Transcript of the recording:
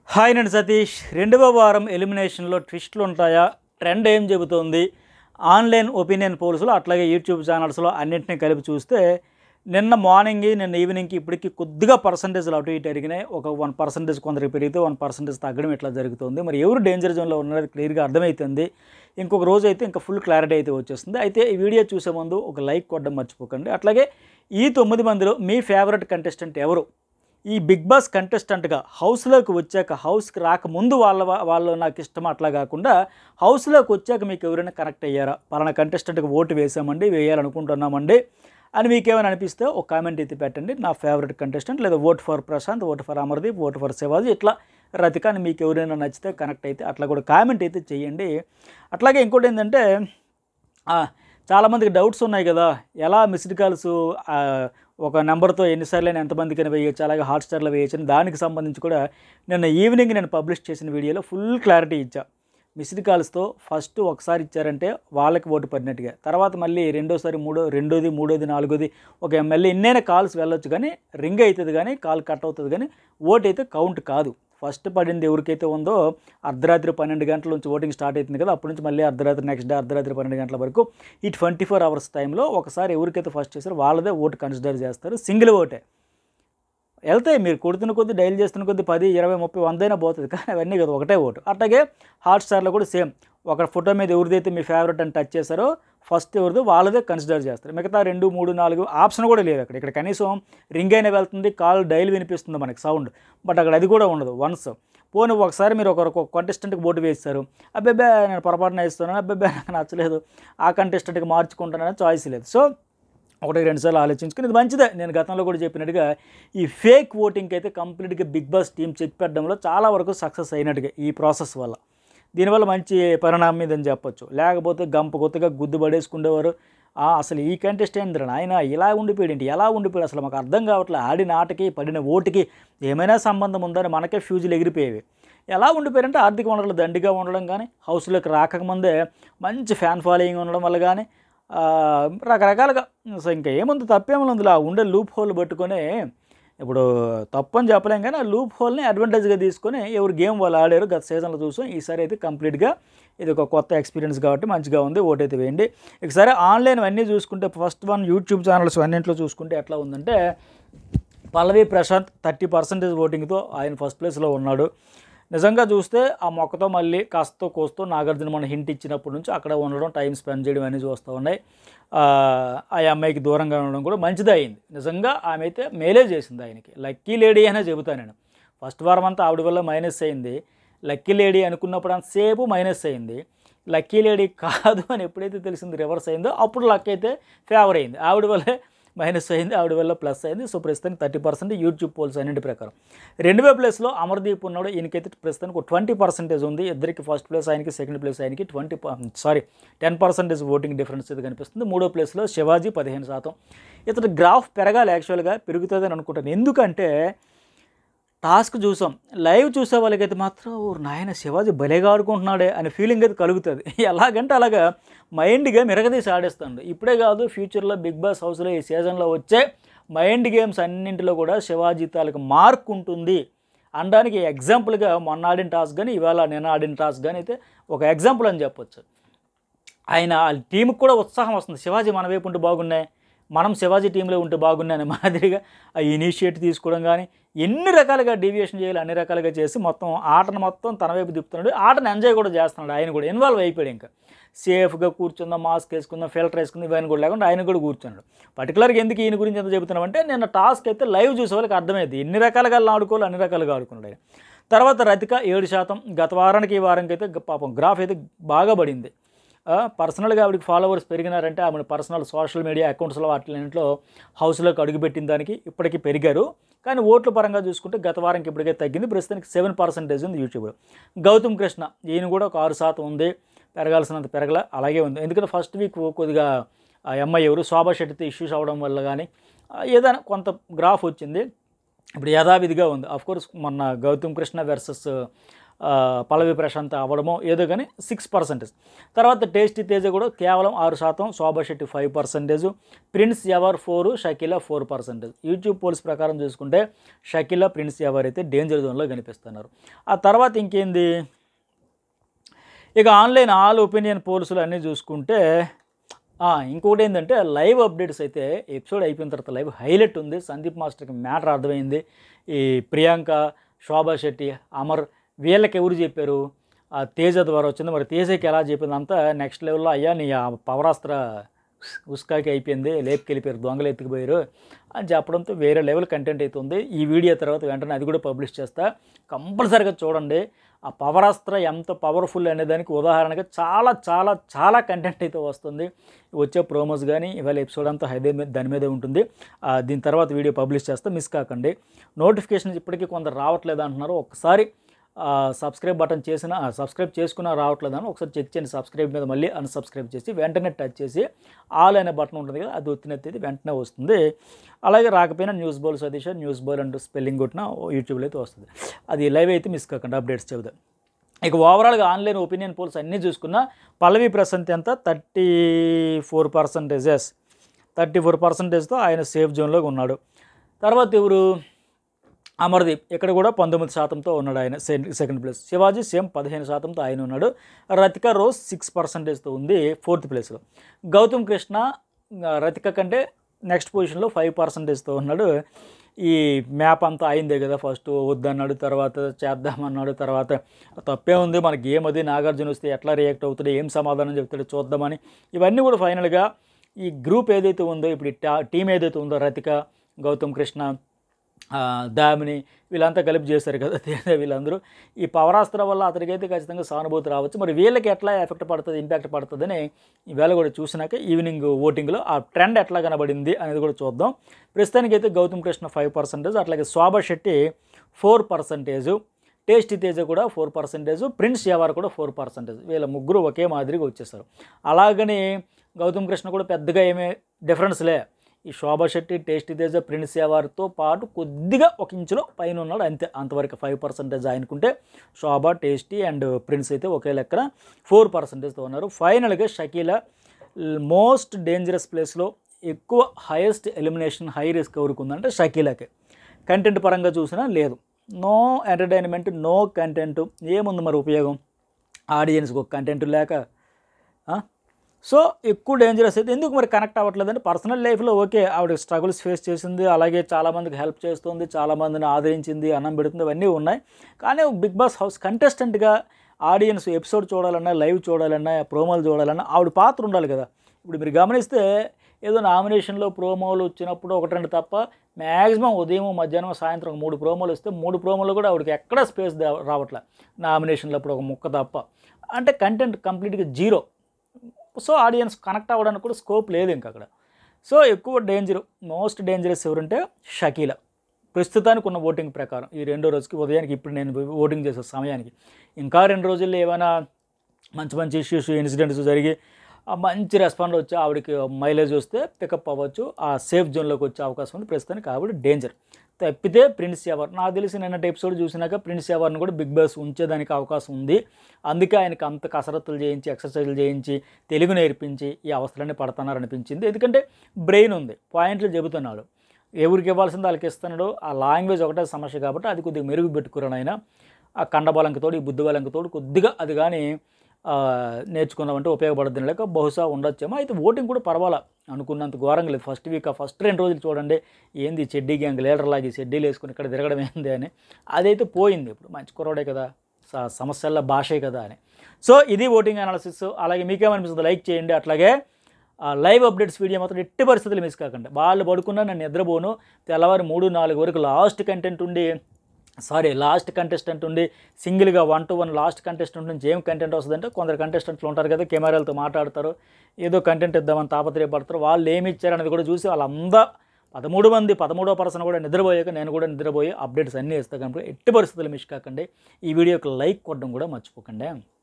Hi నేను సతీష్ రెండవ వారం ఎలిమినేషన్లో ట్విస్టులు ఉంటాయా ట్రెండ్ ఏం చెబుతోంది ఆన్లైన్ ఒపీనియన్ పోల్స్లో అట్లాగే యూట్యూబ్ ఛానల్స్లో అన్నింటినీ కలిపి చూస్తే నిన్న మార్నింగ్ నిన్న ఈవినింగ్కి ఇప్పటికి కొద్దిగా పర్సంటేజ్లు అటు ఇటు ఎరిగినాయి ఒక వన్ పర్సంటేజ్ కొందరికి పెరిగితే వన్ పర్సంటేజ్ తగ్గడం ఇట్లా జరుగుతుంది మరి ఎవరు డేంజర్ జోన్లో ఉన్నది క్లియర్గా అర్థమవుతుంది ఇంకొక రోజు అయితే ఇంకా ఫుల్ క్లారిటీ అయితే వచ్చేస్తుంది అయితే ఈ వీడియో చూసే ముందు ఒక లైక్ కొట్టడం మర్చిపోకండి అట్లాగే ఈ తొమ్మిది మందిలో మీ ఫేవరెట్ కంటెస్టెంట్ ఎవరు ఈ బిగ్ బాస్ కంటెస్టెంట్గా హౌస్లోకి వచ్చాక హౌస్కి రాకముందు వాళ్ళ వాళ్ళు నాకు ఇష్టం అట్లా కాకుండా హౌస్లోకి వచ్చాక మీకు ఎవరైనా కనెక్ట్ అయ్యారా పలానా కంటెస్టెంట్కి ఓటు వేసామండి వేయాలనుకుంటున్నామండి అని మీకు ఏమైనా అనిపిస్తే ఒక కామెంట్ అయితే పెట్టండి నా ఫేవరెట్ కంటెస్టెంట్ లేదా vote for Prashanth vote for Amardeep vote for Shivaji ఇట్లా రతిక అని మీకు ఎవరైనా నచ్చితే కనెక్ట్ అయితే అట్లా కూడా కామెంట్ అయితే చేయండి అట్లాగే ఇంకోటి ఏంటంటే ఆ, చాలామందికి డౌట్స్ ఉన్నాయి కదా ఎలా మిస్డ్ కాల్స్ ఆ, ఒక నెంబర్తో ఎన్నిసార్లు అయినా ఎంతమందికైనా వేయచ్చు అలాగే హాట్స్టార్లో వేయచ్చు అని దానికి సంబంధించి కూడా నిన్న ఈవినింగ్ నేను పబ్లిష్ చేసిన వీడియోలో ఫుల్ క్లారిటీ ఇచ్చా మిస్డ్ కాల్స్తో ఫస్ట్ ఒకసారి ఇచ్చారంటే వాళ్ళకి ఓటు పడినట్టుగా తర్వాత మళ్ళీ రెండోసారి మూడో రెండోది మూడోది నాలుగోది ఒక ఎమ్మెల్యే ఎన్నైనా కాల్స్ వెళ్ళొచ్చు కానీ రింగ్ అవుతుంది కానీ కాల్ కట్ అవుతుంది కానీ ఓటు అయితే కౌంట్ కాదు ఫస్ట్ పడింది ఎవరికైతే ఉందో అర్ధరాత్రి పన్నెండు గంటల నుంచి ఓటింగ్ స్టార్ట్ అవుతుంది కదా అప్పటి నుంచి మళ్ళీ అర్ధరాత్రి నెక్స్ట్ డే అర్ధరాత్రి పన్నెండు గంటల వరకు ఈ ట్వంటీ ఫోర్ అవర్స్ టైంలో ఒకసారి ఎవరికైతే ఫస్ట్ చేస్తారో వాళ్ళదే ఓటు కన్సిడర్ చేస్తారు సింగిల్ ఓటే వెళ్తాయి మీరు కొడుతున్న కొద్దీ డైల్ చేస్తున్న కొద్దీ పది ఇరవై ముప్పై వందైనా పోతుంది కానీ అవన్నీ కదా ఒకటే ఓటు అట్లాగే హాట్స్టార్లో కూడా సేమ్ ఒక ఫోటో మీద ఎవరిదైతే మీ ఫేవరెట్ అని టచ్ చేస్తారో ఫస్ట్ ఎవరిదో వాళ్ళదే కన్సిడర్ చేస్తారు మిగతా రెండు మూడు నాలుగు ఆప్షన్ కూడా లేదు అక్కడ ఇక్కడ కనీసం రింగ్ అయినా వెళ్తుంది కాల్ డైల్ వినిపిస్తుంది మనకి సౌండ్ బట్ అక్కడ అది కూడా ఉండదు వన్స్ పోనీ ఒకసారి మీరు ఒకరికి ఒక కంటెస్టెంట్కి ఓటు వేస్తారు అబ్బాబ్బే నేను పొరపాటున వేస్తున్నాను అబ్బాబ్బే నాకు నచ్చలేదు ఆ కంటెస్టెంట్కి మార్చుకుంటానని చాయిస్ లేదు సో ఒకటి రెండు సార్లు ఆలోచించుకుని ఇది మంచిదే నేను గతంలో కూడా చెప్పినట్టుగా ఈ ఫేక్ ఓటింగ్కి అయితే కంప్లీట్గా బిగ్ బాస్ టీం చెక్ పెట్టడంలో చాలా వరకు సక్సెస్ అయినట్టుగా ఈ ప్రాసెస్ వల్ల దీనివల్ల మంచి పరిణామం ఇదని చెప్పొచ్చు లేకపోతే గంప కొత్తగా గుద్దు పడేసుకునేవారు "ఆ, అసలు ఈ కంటెస్టెంట్ ఆయన ఇలా ఉండిపోయాడు ఏంటి ఎలా ఉండిపోయాడు అసలు మాకు అర్థం కావట్లేదు ఆడిన ఆటకి పడిన ఓటుకి ఏమైనా సంబంధం ఉందని మనకే ఫ్యూజులు ఎగిరిపోయేవి ఎలా ఉండిపోయారంటే ఆర్థిక వనరులు దండిగా ఉండడం కానీ హౌస్లోకి రాకముందే మంచి ఫ్యాన్ ఫాలోయింగ్ ఉండడం వల్ల కానీ ఆ, రకరకాలుగా సో ఇంకా ఏముంది తప్పేముంది ఆ ఉండే లూప్ హోల్ పట్టుకొని ఇప్పుడు తప్పని చెప్పలేం కానీ ఆ లూప్ హోల్ని అడ్వాంటేజ్గా తీసుకొని ఎవరు గేమ్ వాళ్ళు ఆడారు గత సీజన్లో చూసాం ఈసారి అయితే కంప్లీట్గా ఇది ఒక కొత్త ఎక్స్పీరియన్స్ కాబట్టి మంచిగా ఉంది ఓటైతే వేయండి ఒకసారి ఆన్లైన్ అన్నీ చూసుకుంటే ఫస్ట్ వన్ యూట్యూబ్ ఛానల్స్ అన్నింటిలో చూసుకుంటే ఎట్లా ఉందంటే పల్లవి ప్రశాంత్ థర్టీ పర్సెంటేజ్ ఓటింగ్తో ఆయన ఫస్ట్ ప్లేస్లో ఉన్నాడు నిజంగా చూస్తే ఆ మొక్కతో మళ్ళీ కాస్తో కోస్తో నాగార్జున మన హింట్ ఇచ్చినప్పటి నుంచి అక్కడ ఉండడం టైం స్పెండ్ చేయడం అన్నీ చూస్తూ ఉన్నాయి ఆ, ఆ అమ్మాయికి దూరంగా ఉండడం కూడా మంచిదే అయింది నిజంగా ఆమె అయితే మేలే చేసింది ఆయనకి లక్కీ లేడీ అనే చెబుతాను నేను ఫస్ట్ వారం అంతా ఆవిడ వల్ల మైనస్ అయింది లక్కీ లేడీ అనుకున్నప్పుడు అంతసేపు మైనస్ అయింది లక్కీ లేడీ కాదు అని ఎప్పుడైతే తెలిసింది రివర్స్ అయిందో అప్పుడు లక్ అయితే ఫేవర్ అయింది ఆవిడ వల్లే మైనస్ అయింది ఆవిడ వల్ల ప్లస్ అయింది సో ప్రస్తుతానికి థర్టీ పర్సెంట్ యూట్యూబ్ పోల్స్ అన్నింటి ప్రకారం రెండవ ప్లేస్లో అమర్దీప్ ఉన్నాడు ఈయనకైతే ప్రస్తుతానికి ఒక ట్వంటీ పర్సెంటేజ్ ఉంది ఇద్దరికి ఫస్ట్ ప్లేస్ ఆయనకి సెకండ్ ప్లేస్ ఆయనకి twenty sorry ten percentage voting difference అయితే కనిపిస్తుంది మూడో ప్లేస్లో శివాజీ పదిహేను శాతం ఇతడు గ్రాఫ్ పెరగాలి యాక్చువల్గా పెరుగుతుందని అనుకుంటాను ఎందుకంటే టాస్క్ చూసాం లైవ్ చూసే వాళ్ళకైతే మాత్రం ఓ నాయన శివాజీ భలేగా ఆడుకుంటున్నాడే అనే ఫీలింగ్ అయితే కలుగుతుంది ఎలాగంటే అలాగా మైండ్గా మిరగదీసి ఆడేస్తాడు ఇప్పుడే కాదు ఫ్యూచర్లో బిగ్ బాస్ హౌస్లో ఈ సీజన్లో వచ్చే మైండ్ గేమ్స్ అన్నింటిలో కూడా శివాజీ తాలూకు మార్క్ ఉంటుంది అనడానికి ఎగ్జాంపుల్గా మొన్న ఆడిన టాస్క్ కానీ ఇవాళ నేను ఆడిన టాస్క్ కానీ అయితే ఒక ఎగ్జాంపుల్ అని చెప్పొచ్చు ఆయన వాళ్ళ టీంకి కూడా ఉత్సాహం వస్తుంది శివాజీ మన వైపు ఉంటే బాగున్నాయి మనం శివాజీ టీంలో ఉంటే బాగున్నాయి అనే మాదిరిగా ఆ ఇనిషియేట్ తీసుకోవడం కానీ ఎన్ని రకాలుగా డీవియేషన్ చేయాలి అన్ని రకాలుగా చేసి మొత్తం ఆటను మొత్తం తన వైపు తిప్పుతున్నాడు ఆటను ఎంజాయ్ కూడా చేస్తున్నాడు ఆయన కూడా ఇన్వాల్వ్ అయిపోయాడు ఇంకా సేఫ్గా కూర్చుందాం మాస్క్ వేసుకుందాం ఫిల్టర్ వేసుకుందాం ఇవన్నీ కూడా లేకుండా ఆయన కూడా కూర్చున్నాడు పర్టికులర్గా ఎందుకు ఈయన గురించి ఎంత చెబుతున్నామంటే నిన్న టాస్క్ అయితే లైవ్ చూసే వాళ్ళకి అర్థమైంది ఎన్ని రకాలుగా ఆడుకోవాలి అన్ని రకాలుగా ఆడుకున్నాడు ఆయన తర్వాత రతిక ఏడు శాతం గత వారానికి ఈ వారానికి అయితే పాపం గ్రాఫ్ అయితే బాగా పడింది ఆ, పర్సనల్గా ఆవిడకి ఫాలోవర్స్ పెరిగినారంటే ఆమె పర్సనల్ సోషల్ మీడియా అకౌంట్స్లో వాటిలో హౌస్లోకి అడుగుపెట్టిన దానికి ఇప్పటికీ పెరిగారు కానీ ఓట్ల పరంగా చూసుకుంటే గత వారంకి ఇప్పటికే తగ్గింది ప్రస్తుతానికి సెవెన్ పర్సెంటేజ్ ఉంది యూట్యూబ్లో గౌతమ్ కృష్ణ ఈయన కూడా ఒక ఆరు శాతం ఉంది పెరగాల్సినంత పెరగల అలాగే ఉంది ఎందుకంటే ఫస్ట్ వీక్ కొద్దిగా ఆ అమ్మాయి ఎవరు శోభా శెట్టితో ఇష్యూస్ అవడం వల్ల కానీ ఆ, ఏదైనా కొంత గ్రాఫ్ వచ్చింది ఇప్పుడు యథావిధిగా ఉంది కోర్స్ మొన్న గౌతమ్ కృష్ణ వెర్సెస్ ఆ, పల్లవి ప్రశాంత్ అవ్వడమో ఏదో కానీ సిక్స్ పర్సెంటేజ్ తర్వాత టేస్టీ తేజ కూడా కేవలం ఆరు శాతం Shobha Shetty five percentage prince Yawar four Shakeela four percentage YouTube polls ప్రకారం చూసుకుంటే షకీలా ప్రిన్స్ ఎవర్ అయితే డేంజర్ జోన్లో కనిపిస్తున్నారు ఆ తర్వాత ఇంకేంది ఇక ఆన్లైన్ ఆల్ ఒపీనియన్ పోల్స్లు అన్నీ చూసుకుంటే ఆ, ఇంకోటి ఏంటంటే లైవ్ అప్డేట్స్ అయితే ఎపిసోడ్ అయిపోయిన తర్వాత లైవ్ హైలైట్ ఉంది సందీప్ మాస్టర్కి మ్యాటర్ అర్థమైంది ఈ ప్రియాంక శోభా శెట్టి అమర్ వీళ్ళకి ఎవరు చెప్పారు ఆ తేజ ద్వారా వచ్చింది మరి తేజకి ఎలా చెప్పింది అంతా నెక్స్ట్ లెవెల్లో అయ్యా నీ ఆ పవరాస్త్ర ఉస్కాకి అయిపోయింది లేపుకెళ్ళిపోయారు దొంగలు ఎత్తుకుపోయారు అని చెప్పడంతో వేరే లెవెల్ కంటెంట్ అయితే ఉంది ఈ వీడియో తర్వాత వెంటనే అది కూడా పబ్లిష్ చేస్తా కంపల్సరీగా చూడండి ఆ పవరాస్త్ర ఎంత పవర్ఫుల్ అనే దానికి ఉదాహరణగా చాలా చాలా చాలా కంటెంట్ అయితే వస్తుంది వచ్చే ప్రోమోస్ కానీ ఇవాళ ఎపిసోడ్ అంతా హైదే మీద దాని మీదే ఉంటుంది ఆ, దీని తర్వాత వీడియో పబ్లిష్ చేస్తే మిస్ కాకండి నోటిఫికేషన్స్ ఇప్పటికీ కొందరు రావట్లేదు అంటున్నారు ఒకసారి సబ్స్క్రైబ్ బటన్ చేసిన సబ్స్క్రైబ్ చేసుకున్నా రావట్లేదని ఒకసారి చెక్ చేయండి సబ్స్క్రైబ్ మీద మళ్ళీ అన్సబ్స్క్రైబ్ చేసి వెంటనే టచ్ చేసి ఆల్ అనే బటన్ ఉంటుంది కదా అది ఒత్తినెత్తి వెంటనే వస్తుంది అలాగే రాకపోయినా news bowl Satish news bowl అంటూ స్పెల్లింగ్ కొట్టిన యూట్యూబ్లో అయితే వస్తుంది అది లైవ్ అయితే మిస్ కాకుండా అప్డేట్స్ చెబుతాం ఇక ఓవరాల్గా ఆన్లైన్ ఒపీనియన్ పోల్స్ అన్నీ చూసుకున్నా పల్లవి ప్రశాంత్ ఎంత thirty four percentages thirty four పర్సంటేజ్తో ఆయన సేఫ్ జోన్లో ఉన్నాడు తర్వాత ఎవరు అమర్దీప్ ఇక్కడ కూడా పంతొమ్మిది శాతంతో ఉన్నాడు ఆయన సె- సెకండ్ ప్లేస్ శివాజీ సేమ్ పదిహేను శాతంతో ఆయన ఉన్నాడు రతిక రోజ్ సిక్స్ పర్సెంటేజ్తో ఉంది ఫోర్త్ ప్లేస్లో గౌతమ్ కృష్ణ ఆ, రతిక కంటే నెక్స్ట్ పొజిషన్లో ఫైవ్ పర్సెంటేజ్తో ఉన్నాడు ఈ మ్యాప్ అంతా అయిందే కదా ఫస్ట్ వద్దన్నాడు తర్వాత చేద్దామన్నాడు తర్వాత తప్పే ఉంది మనకి గేమ్ అది నాగార్జున వస్తే ఎట్లా రియాక్ట్ అవుతాడు ఏం సమాధానం చెప్తాడో చూద్దామని ఇవన్నీ కూడా ఫైనల్గా ఈ గ్రూప్ ఏదైతే ఉందో ఇప్పుడు ఈ టా- టీం ఏదైతే ఉందో రతిక గౌతమ్ కృష్ణ ఆ, దామిని వీళ్ళంతా కలిపి చేశారు కదా తేజ వీళ్ళందరూ ఈ పవరాస్త్రం వల్ల అతనికైతే ఖచ్చితంగా సానుభూతి రావచ్చు మరి వీళ్ళకి ఎట్లా ఎఫెక్ట్ పడుతుంది ఇంపాక్ట్ పడుతుందని ఈవేళ కూడా చూసినాక ఈవినింగ్ ఓటింగ్లో ఆ ట్రెండ్ ఎట్లా కనబడింది అనేది కూడా చూద్దాం ప్రస్తుతానికైతే గౌతమ్ కృష్ణ ఫైవ్ పర్సెంటేజ్ అట్లాగే Shobha Shetty four percentage tasty Teja కూడా ఫోర్ పర్సెంటేజ్ ప్రిన్స్ యావార్ కూడా ఫోర్ పర్సెంటేజ్ వీళ్ళ ముగ్గురు ఒకే మాదిరిగా వచ్చేసారు అలాగని గౌతమ్ కృష్ణ కూడా పెద్దగా ఏమీ డిఫరెన్స్ లే ఈ శోభా శెట్టి టేస్టీ తేజ ప్రిన్స్ యావార్తో పాటు కొద్దిగా ఒక ఇంచులో పైన ఉన్నాడు అంతే అంతవరకు ఫైవ్ పర్సెంటేజ్ ఆయనకుంటే శోభా టేస్టీ అండ్ ప్రిన్స్ అయితే ఒకే లెక్కన ఫోర్ పర్సెంటేజ్తో ఉన్నారు ఫైనల్గా షకీలా మోస్ట్ డేంజరస్ ప్లేస్లో ఎక్కువ హైయెస్ట్ ఎలిమినేషన్ హై రిస్క్ ఎవరికి ఉందంటే షకీలాకే కంటెంట్ పరంగా చూసినా లేదు నో ఎంటర్టైన్మెంట్ నో కంటెంట్ ఏముంది మరి ఉపయోగం ఆడియన్స్కి ఒక కంటెంట్ లేక ఆ? సో ఎక్కువ డేంజరస్ అయితే ఎందుకు మరి కనెక్ట్ అవ్వట్లేదంటే పర్సనల్ లైఫ్లో ఓకే ఆవిడ స్ట్రగుల్స్ ఫేస్ చేసింది అలాగే చాలామందికి హెల్ప్ చేస్తుంది చాలామందిని ఆదరించింది అన్నం పెడుతుంది అవన్నీ ఉన్నాయి కానీ బిగ్ బాస్ హౌస్ కంటెస్టెంట్గా ఆడియన్స్ ఎపిసోడ్ చూడాలన్నా లైవ్ చూడాలన్నా ప్రోమోలు చూడాలన్నా ఆవిడ పాత్ర ఉండాలి కదా ఇప్పుడు మీరు గమనిస్తే ఏదో నామినేషన్లో ప్రోమోలు వచ్చినప్పుడు ఒకటి రెండు తప్ప మ్యాక్సిమం ఉదయం మధ్యాహ్నం సాయంత్రం ఒక మూడు ప్రోమోలు వస్తే మూడు ప్రోమోలు కూడా ఆవిడకి ఎక్కడ స్పేస్ రావట్లే నామినేషన్లో అప్పుడు ఒక ముక్క తప్ప అంటే కంటెంట్ కంప్లీట్గా జీరో సో ఆడియన్స్ కనెక్ట్ అవ్వడానికి కూడా స్కోప్ లేదు ఇంక అక్కడ సో ఎక్కువ డేంజర్ మోస్ట్ డేంజరస్ ఎవరంటే షకీల ప్రస్తుతానికి ఉన్న ఓటింగ్ ప్రకారం ఈ రెండో రోజుకి ఉదయానికి ఇప్పుడు నేను ఓటింగ్ చేసే సమయానికి ఇంకా రెండు రోజుల్లో ఏమైనా మంచి మంచి ఇష్యూస్ ఇన్సిడెంట్స్ జరిగి ఆ మంచి రెస్పాండ్ వచ్చి ఆవిడకి మైలేజ్ వస్తే పికప్ అవ్వచ్చు ఆ సేఫ్ జోన్లోకి వచ్చే అవకాశం ఉంది ప్రస్తుతానికి ఆవిడ డేంజర్ తప్పితే ప్రిన్స్ ఎవర్ నాకు తెలిసి నిన్నటి ఎపిసోడ్ చూసినాక ప్రిన్స్ ఎవర్ని కూడా బిగ్ బాస్ ఉంచేదానికి అవకాశం ఉంది అందుకే ఆయనకి అంత కసరత్తులు చేయించి ఎక్సర్సైజులు చేయించి తెలుగు నేర్పించి ఈ అవస్థలన్నీ పడుతున్నారు అనిపించింది ఎందుకంటే బ్రెయిన్ ఉంది పాయింట్లు చెబుతున్నాడు ఎవరికి ఇవ్వాల్సింది వాళ్ళకి ఇస్తున్నాడు ఆ లాంగ్వేజ్ ఒకటే సమస్య కాబట్టి అది కొద్దిగా మెరుగు పెట్టుకురాను ఆయన ఆ కండబలంకి తోడు ఈ బుద్ధి బలంకి తోడు కొద్దిగా అది కానీ ఆ, నేర్చుకున్నామంటే ఉపయోగపడుతుంది లేక బహుశా ఉండొచ్చేమో అయితే ఓటింగ్ కూడా పర్వాలా అనుకున్నంత ఘోరంగా లేదు ఫస్ట్ వీక్ ఆ ఫస్ట్ రెండు రోజులు చూడండి ఏంది చెడ్డీ గ్యాంగ్ లీడర్ లాగి చెడ్డీలు వేసుకుని ఇక్కడ తిరగడం ఏంది అని అదైతే పోయింది ఇప్పుడు మంచి కుర్రోడే కదా స- సమస్యల భాషే కదా అని సో ఇది ఓటింగ్ అనాలిసిస్ అలాగే మీకేమనిపిస్తుంది లైక్ చేయండి అట్లాగే ఆ లైవ్ అప్డేట్స్ వీడియో మాత్రం ఎట్టి పరిస్థితులు మిస్ కాకండి వాళ్ళు పడుకున్నా నేను నిద్రపోను తెల్లవారు మూడు నాలుగు వరకు లాస్ట్ కంటెంట్ ఉండి సారీ లాస్ట్ కంటెస్టెంట్ ఉండి సింగిల్గా one to one last contestant నుంచి ఏం కంటెంట్ వస్తుందంటే కొందరు కంటెస్టెంట్లు ఉంటారు కదా కెమెరాలతో మాట్లాడతారు ఏదో కంటెంట్ ఇద్దామని తాపత్రయపడతారు వాళ్ళు ఏమి ఇచ్చారనేది కూడా చూసి వాళ్ళందా పదమూడు మంది పదమూడో పర్సన్ కూడా నిద్రపోయాక నేను కూడా నిద్రపోయి అప్డేట్స్ అన్నీ ఇస్తాను కనుక ఎట్టి పరిస్థితులు మిస్ కాకండి ఈ వీడియోకి లైక్ కొట్టడం కూడా మర్చిపోకండి